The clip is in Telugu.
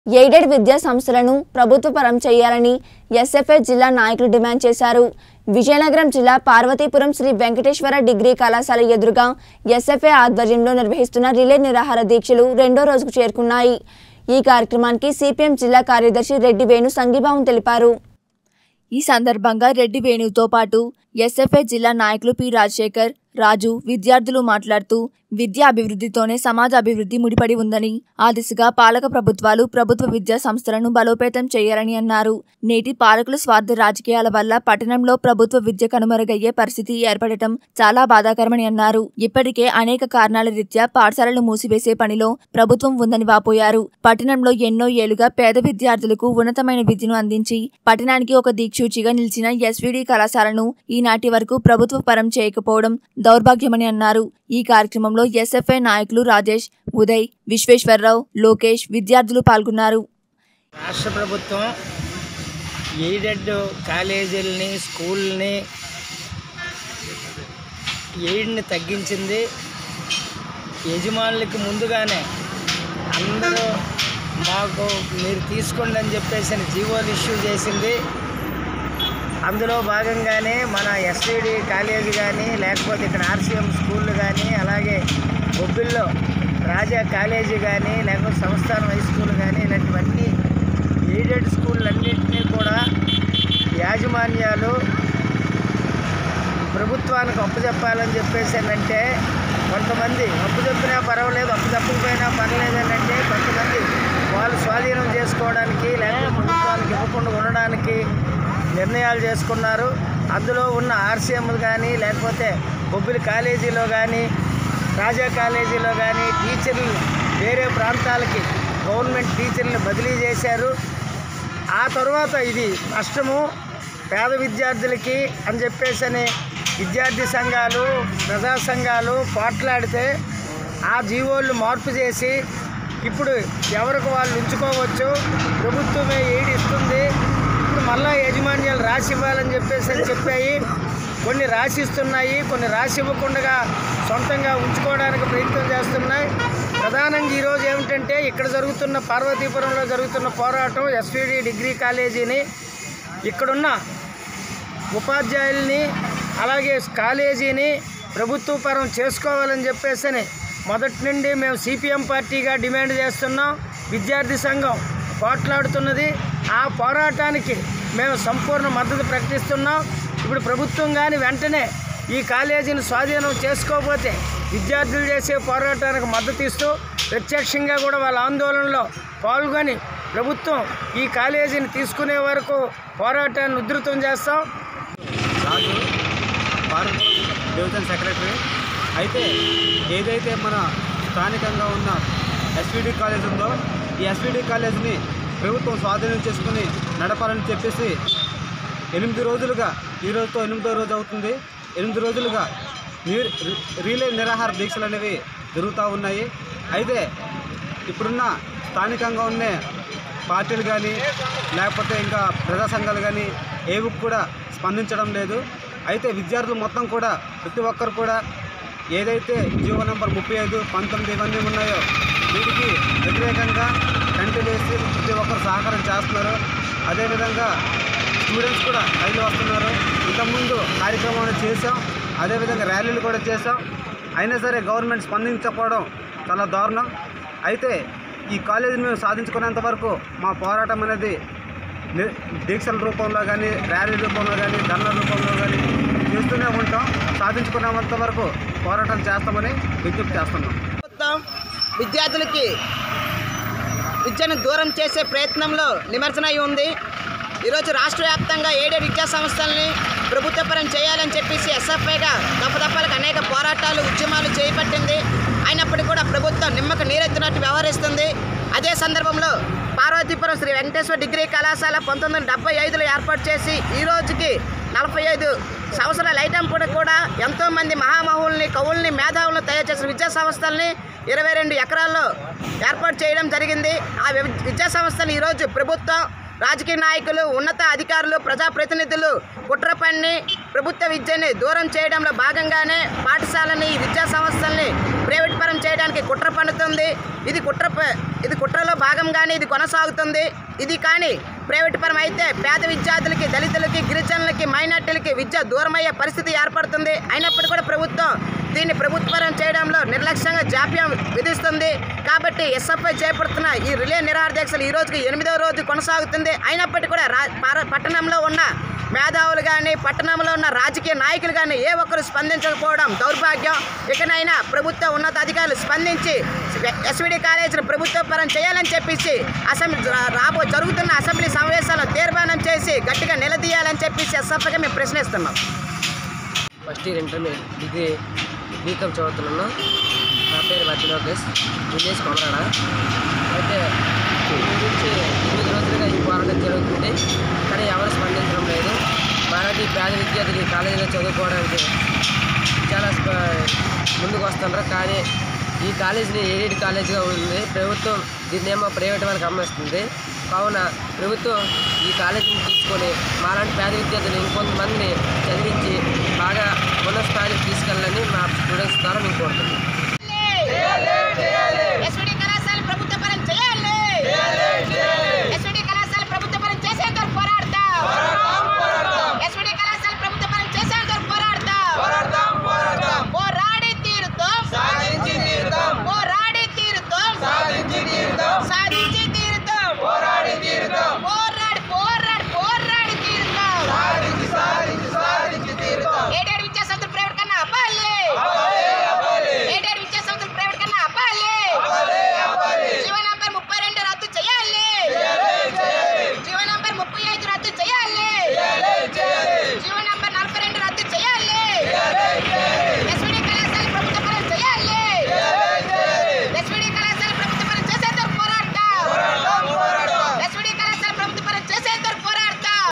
ఎయిడెడ్ విద్యా సంస్థలను ప్రభుత్వ పరం చేయాలని ఎస్ఎఫ్ఐ జిల్లా నాయకులు డిమాండ్ చేశారు విజయనగరం జిల్లా పార్వతీపురం శ్రీ వెంకటేశ్వర డిగ్రీ కళాశాల ఎదురుగా ఎస్ఎఫ్ఐ ఆధ్వర్యంలో నిర్వహిస్తున్న రిలే నిరాహార దీక్షలు రెండో రోజుకు చేరుకున్నాయి ఈ కార్యక్రమానికి సిపిఎం జిల్లా కార్యదర్శి రెడ్డి వేణు సంఘీభావం తెలిపారు ఈ సందర్భంగా రెడ్డి వేణుతో పాటు ఎస్ఎఫ్ఐ జిల్లా నాయకులు పి రాజశేఖర్ రాజు విద్యార్థులు మాట్లాడుతూ విద్యా అభివృద్ధితోనే సమాజ అభివృద్ధి ముడిపడి ఉందని ఆ దిశగా పాలక ప్రభుత్వాలు ప్రభుత్వ విద్యా సంస్థలను బలోపేతం చేయాలని అన్నారు నేటి పాలకుల స్వార్థ రాజకీయాల వల్ల పట్టణంలో ప్రభుత్వ విద్య కనుమరుగయ్యే పరిస్థితి ఏర్పడటం చాలా బాధాకరమని అన్నారు ఇప్పటికే అనేక కారణాల రీత్యా పాఠశాలలు మూసివేసే పనిలో ప్రభుత్వం ఉందని వాపోయారు పట్టణంలో ఎన్నో ఏళ్లుగా పేద విద్యార్థులకు ఉన్నతమైన విద్యను అందించి పట్టణానికి ఒక దిక్సూచిగా నిలిచిన ఎస్విడి కళాశాలను ఈనాటి వరకు ప్రభుత్వ పరం చేయకపోవడం దౌర్భాగ్యమని అన్నారు ఈ కార్యక్రమంలో ఎస్ఎఫ్ఐ నాయకులు రాజేష్ ఉదయ్ విశ్వేశ్వరరావు లోకేష్ విద్యార్థులు పాల్గొన్నారు రాష్ట్ర ప్రభుత్వం ఎయిడెడ్ కాలేజీలని స్కూల్ని ఎయిడ్ని తగ్గించింది యజమానులకి ముందుగానే అందరూ మాకు మీరు తీసుకోండి అని చెప్పేసి అని జీవోలు ఇష్యూ చేసింది అందులో భాగంగానే మన ఎస్టీడీ కాలేజీ కానీ లేకపోతే ఇక్కడ ఆర్సీఎం స్కూళ్ళు కానీ అలాగే బొబ్బిల్లో రాజా కాలేజీ కానీ లేకపోతే సంస్థానం హై స్కూల్ కానీ ఇలాంటివన్నీ ఎయిడెడ్ స్కూళ్ళన్నింటినీ కూడా యాజమాన్యాలు ప్రభుత్వానికి అప్పు చెప్పాలని చెప్పేసి అంటే కొంతమంది అప్పు చెప్పినా పర్వాలేదు అప్పు చెప్పకపోయినా పర్లేదు అని అంటే కొంతమంది వాళ్ళు స్వాధీనం చేసుకోవడానికి లేకపోతే ప్రభుత్వానికి ఇవ్వకుండా ఉండడానికి నిర్ణయాలు చేసుకున్నారు అందులో ఉన్న ఆర్సీఎంలు కానీ లేకపోతే బొబ్బిలి కాలేజీలో కానీ రాజా కాలేజీలో కానీ టీచర్లు వేరే ప్రాంతాలకి గవర్నమెంట్ టీచర్లను బదిలీ చేశారు ఆ తర్వాత ఇది నష్టము పేద విద్యార్థులకి అని చెప్పేసి అని విద్యార్థి సంఘాలు ప్రజా సంఘాలు పోట్లాడితే ఆ జీవోళ్ళు మార్పు చేసి ఇప్పుడు ఎవరికి వాళ్ళు ఉంచుకోవచ్చు ప్రభుత్వమే ఏడు ఇస్తుంది ఇప్పుడు మళ్ళా యాజమాన్యాలు రాసి ఇవ్వాలని చెప్పేసి అని చెప్పాయి కొన్ని రాసిస్తున్నాయి కొన్ని రాసి ఇవ్వకుండా సొంతంగా ఉంచుకోవడానికి ప్రయత్నం చేస్తున్నాయి ప్రధానంగా ఈరోజు ఏమిటంటే ఇక్కడ జరుగుతున్న పార్వతీపురంలో జరుగుతున్న పోరాటం ఎస్పీడి డిగ్రీ కాలేజీని ఇక్కడున్న ఉపాధ్యాయుల్ని అలాగే కాలేజీని ప్రభుత్వ పరం చేసుకోవాలని చెప్పేసి మొదటి నుండి మేము సిపిఎం పార్టీగా డిమాండ్ చేస్తున్నాం విద్యార్థి సంఘం పోట్లాడుతున్నది ఆ పోరాటానికి మేము సంపూర్ణ మద్దతు ప్రకటిస్తున్నాం ఇప్పుడు ప్రభుత్వం కానీ వెంటనే ఈ కాలేజీని స్వాధీనం చేసుకోకపోతే విద్యార్థులు చేసే పోరాటానికి మద్దతు ఇస్తూ ప్రత్యక్షంగా కూడా వాళ్ళ ఆందోళనలో పాల్గొని ప్రభుత్వం ఈ కాలేజీని తీసుకునే వరకు పోరాటాన్ని ఉధృతం చేస్తాం రాజు భారత్ డివిజన్ సెక్రటరీ అయితే ఏదైతే మన స్థానికంగా ఉన్న ఎస్విడి కాలేజ్ ఉందో ఈ ఎస్విడి కాలేజీని ప్రభుత్వం స్వాధీనం చేసుకుని నడపాలని చెప్పేసి ఎనిమిది రోజులుగా ఈ రోజుతో ఎనిమిదో రోజు అవుతుంది ఎనిమిది రోజులుగా నీ- రి- రీలే నిరాహార దీక్షలు అనేవి జరుగుతూ ఉన్నాయి అయితే ఇప్పుడున్న స్థానికంగా ఉన్న పార్టీలు కానీ లేకపోతే ఇంకా ప్రజా సంఘాలు కానీ ఏవి కూడా స్పందించడం లేదు అయితే విద్యార్థులు మొత్తం కూడా ప్రతి ఒక్కరు కూడా ఏదైతే జీవో నెంబర్ ముప్పై ఐదు పంతొమ్మిది ఇవన్నీ ఉన్నాయో వీటికి వ్యతిరేకంగా కంటి వేసి ప్రతి ఒక్కరు సహకారం చేస్తున్నారు అదేవిధంగా స్టూడెంట్స్ కూడా రైలు వస్తున్నారు ఇంతకుముందు కార్యక్రమాలు చేసాం అదేవిధంగా ర్యాలీలు కూడా చేసాం అయినా సరే గవర్నమెంట్ స్పందించకపోవడం చాలా దారుణం అయితే ఈ కాలేజీని మేము సాధించుకునేంత వరకు మా పోరాటం అనేది ని- దీక్షల రూపంలో కానీ ర్యాలీ రూపంలో కానీ ధర్నా రూపంలో కానీ చేస్తూనే ఉంటాం సాధించుకునేంత వరకు పోరాటం చేస్తామని విజ్ఞప్తి చేస్తున్నాం ప్రభుత్వం విద్యార్థులకి విద్యను దూరం చేసే ప్రయత్నంలో నిమజ్జన అయి ఉంది ఈరోజు రాష్ట్ర వ్యాప్తంగా ఏడేడు విద్యా సంస్థల్ని ప్రభుత్వపరం చేయాలని చెప్పేసి ఎస్ఎఫ్ఐగా దప్పదప్పలకు అనేక పోరాటాలు ఉద్యమాలు చేపట్టింది అయినప్పటికీ కూడా ప్రభుత్వం నిమ్మకు నీరెత్తినట్టు వ్యవహరిస్తుంది అదే సందర్భంలో పార్వతీపురం శ్రీ వెంకటేశ్వర డిగ్రీ కళాశాల పంతొమ్మిది వందల డెబ్బై ఐదులో ఏర్పాటు చేసి ఈ రోజుకి నలభై ఐదు సంవత్సరాలు అయినప్పుడు కూడా ఎంతోమంది మహామహుల్ని కవుల్ని మేధావులను తయారు చేసిన విద్యా సంస్థల్ని ఇరవై రెండు ఎకరాల్లో ఏర్పాటు చేయడం జరిగింది ఆ వి- విద్యా సంస్థలు ఈరోజు ప్రభుత్వం రాజకీయ నాయకులు ఉన్నత అధికారులు ప్రజాప్రతినిధులు కుట్ర పన్ని ప్రభుత్వ విద్యని దూరం చేయడంలో భాగంగానే పాఠశాలని ఈ విద్యా సంస్థల్ని ప్రైవేట్ పరం చేయడానికి కుట్ర పన్నుతుంది ఇది కుట్ర ప- ఇది కుట్రలో భాగంగానే ఇది కొనసాగుతుంది ఇది కానీ ప్రైవేట్ పరం అయితే పేద విద్యార్థులకి దళితులకి గిరిజనులకి మైనార్టీలకి విద్య దూరమయ్యే పరిస్థితి ఏర్పడుతుంది అయినప్పటికీ కూడా ప్రభుత్వం దీన్ని ప్రభుత్వపరం చేయడంలో నిర్లక్ష్యంగా జాప్యం విధిస్తుంది కాబట్టి ఎస్ఎఫ్ఐ చేపడుతున్న ఈ రిలే నిరాహార దీక్షలు ఈ రోజుకి ఎనిమిదవ రోజు కొనసాగుతుంది అయినప్పటికీ కూడా రా పర- పట్టణంలో ఉన్న మేధావులు కానీ పట్టణంలో ఉన్న రాజకీయ నాయకులు కానీ ఏ ఒక్కరు స్పందించకపోవడం దౌర్భాగ్యం ఇకనైనా ప్రభుత్వ ఉన్నతాధికారులు స్పందించి ఎస్విడి కాలేజీని ప్రభుత్వ పరం చేయాలని చెప్పేసి అసెంబ్లీ రాబో జరుగుతున్న అసెంబ్లీ సమావేశాల్లో తీర్మానం చేసి గట్టిగా నిలదీయాలని చెప్పేసి ఎస్ఎఫ్ఐగా మేము ప్రశ్నిస్తున్నాం first year intermediate degree B Com చదువుతున్నాను నా పేరు మధ్య లోకేష్ విలేజ్ కొమరాడ అయితే దీని గురించి ఎనిమిది రోజులుగా ఈ పోరాటం జరుగుతుంది కానీ ఎవరు స్పందించడం లేదు మరాఠీ పేద విద్యార్థులు ఈ కాలేజీలో చదువుకోవడానికి చాలా స్ప- ముందుకు వస్తున్నారు కానీ ఈ కాలేజీని ఎయిడెడ్ కాలేజీగా ఉంది ప్రభుత్వం దీన్నేమో ప్రైవేట్ వాళ్ళకి అమ్మేస్తుంది కావున ప్రభుత్వం ఈ కాలేజీని తీసుకొని మాలాంటి పేద విద్యార్థులు ఇంకొంతమందిని చదివించి బాగా ఉన్నత స్థాయికి తీసుకెళ్ళాలని మా స్టూడెంట్స్ ద్వారా మేము కోరుతున్నాం ఎస్విడి